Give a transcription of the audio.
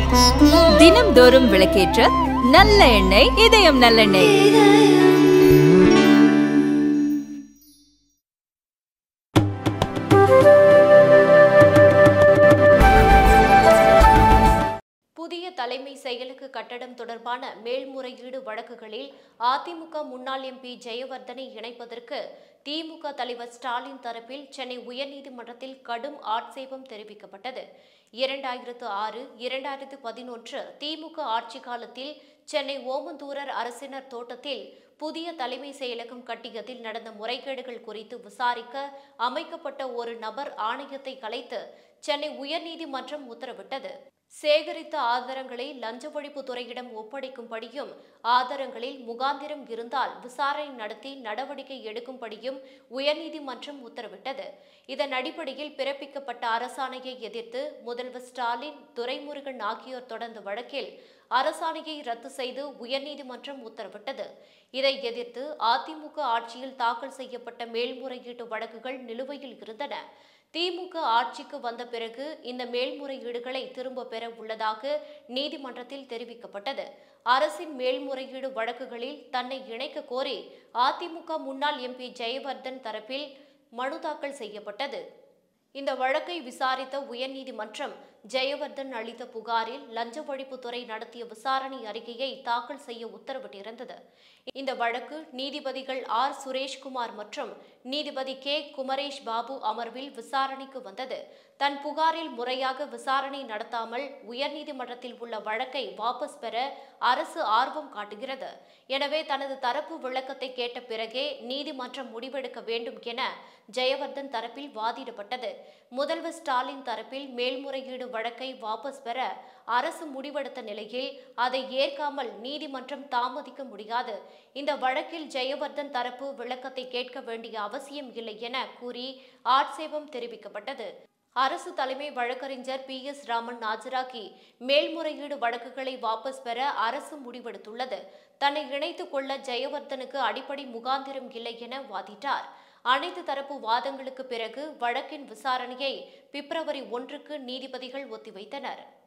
தினம்தோறும் விளக்கேற்ற நல்ல எண்ணெய் இதயம் நல்லெண்ணெய் புதிய தலைமை செயலுக்கு கட்டடம் தொடர்பான மேல்முறையீடு வழக்குகளில் அதிமுக முன்னாள் எம்பி ஜெயவர்தனை இணைப்பதற்கு திமுக தலைவர் ஸ்டாலின் தரப்பில் சென்னை உயர்நீதிமன்றத்தில் கடும் ஆட்சேபம் தெரிவிக்கப்பட்டது இரண்டாயிரத்து ஆறு இரண்டாயிரத்து பதினொன்று திமுக ஆட்சி காலத்தில் சென்னை ஓமந்தூரர் அரசினர் தோட்டத்தில் புதிய தலைமை செயலகம் கட்டியதில் நடந்த முறைகேடுகள் குறித்து விசாரிக்க அமைக்கப்பட்ட ஒரு நபர் ஆணையத்தை கலைத்து சென்னை உயர்நீதிமன்றம் உத்தரவிட்டது சேகரித்த ஆதாரங்களை லஞ்ச ஒழிப்பு துறையிடம் ஒப்படைக்கும்படியும் ஆதாரங்களில் முகாந்திரம் இருந்தால் விசாரணை நடத்தி நடவடிக்கை எடுக்கும்படியும் உயர்நீதிமன்றம் உத்தரவிட்டது இதன் அடிப்படையில் பிறப்பிக்கப்பட்ட அரசாணையை எதிர்த்து முதல்வர் ஸ்டாலின் துரைமுருகன் ஆகியோர் தொடர்ந்த வழக்கில் அரசாணையை ரத்து செய்து உயர்நீதிமன்றம் உத்தரவிட்டது இதை எதிர்த்து அதிமுக ஆட்சியில் தாக்கல் செய்யப்பட்ட மேல்முறையீட்டு வழக்குகள் நிலுவையில் இருந்தன திமுக ஆட்சிக்கு வந்த பிறகு இந்த மேல்முறையீடுகளை திரும்ப பெற உள்ளதாக நீதிமன்றத்தில் தெரிவிக்கப்பட்டது அரசின் மேல்முறையீடு வழக்குகளில் தன்னை இணைக்க கோரி அதிமுக முன்னாள் எம்பி ஜெயவர்தன் தரப்பில் மனு தாக்கல் செய்யப்பட்டது இந்த வழக்கை விசாரித்த உயர்நீதிமன்றம் ஜெயவர்தன் அளித்த புகாரில் லஞ்ச ஒழிப்புத்துறை நடத்திய விசாரணை அறிக்கையை தாக்கல் செய்ய உத்தரவிட்டிருந்தது இந்த வழக்கு நீதிபதிகள் ஆர் சுரேஷ்குமார் மற்றும் நீதிபதி கே குமரேஷ் பாபு அமர்வில் விசாரணைக்கு வந்தது தன் புகாரில் முறையாக விசாரணை நடத்தாமல் உயர்நீதிமன்றத்தில் உள்ள வழக்கை வாபஸ் பெற அரசு ஆர்வம் காட்டுகிறது எனவே தனது தரப்பு விளக்கத்தை கேட்ட பிறகே நீதிமன்றம் முடிவெடுக்க வேண்டும் என ஜெயவர்தன் தரப்பில் வாதிடப்பட்டது முதல்வர் ஸ்டாலின் தரப்பில் மேல்முறையீடு வழக்கை வாபஸ் பெற அரசு முடிவெடுத்த நிலையில் அதை ஏற்காமல் நீதிமன்றம் தாமதிக்க முடியாது இந்த வழக்கில் ஜெயவர்தன் தரப்பு விளக்கத்தை கேட்க வேண்டிய அவசியம் இல்லை என கூறி ஆட்சேபம் தெரிவிக்கப்பட்டது அரசு தலைமை வழக்கறிஞர் பி எஸ் ராமன் ஆஜராகி மேல்முறையீடு வழக்குகளை வாபஸ் பெற அரசு முடிவெடுத்துள்ளது தன்னை இணைத்துக் கொள்ள ஜெயவர்தனுக்கு அடிப்படை முகாந்திரம் இல்லை என வாதிட்டார் அனைத்து தரப்பு வாதங்களுக்கு பிறகு வழக்கின் விசாரணையை பிப்ரவரி ஒன்றுக்கு நீதிபதிகள் ஒத்திவைத்தனர்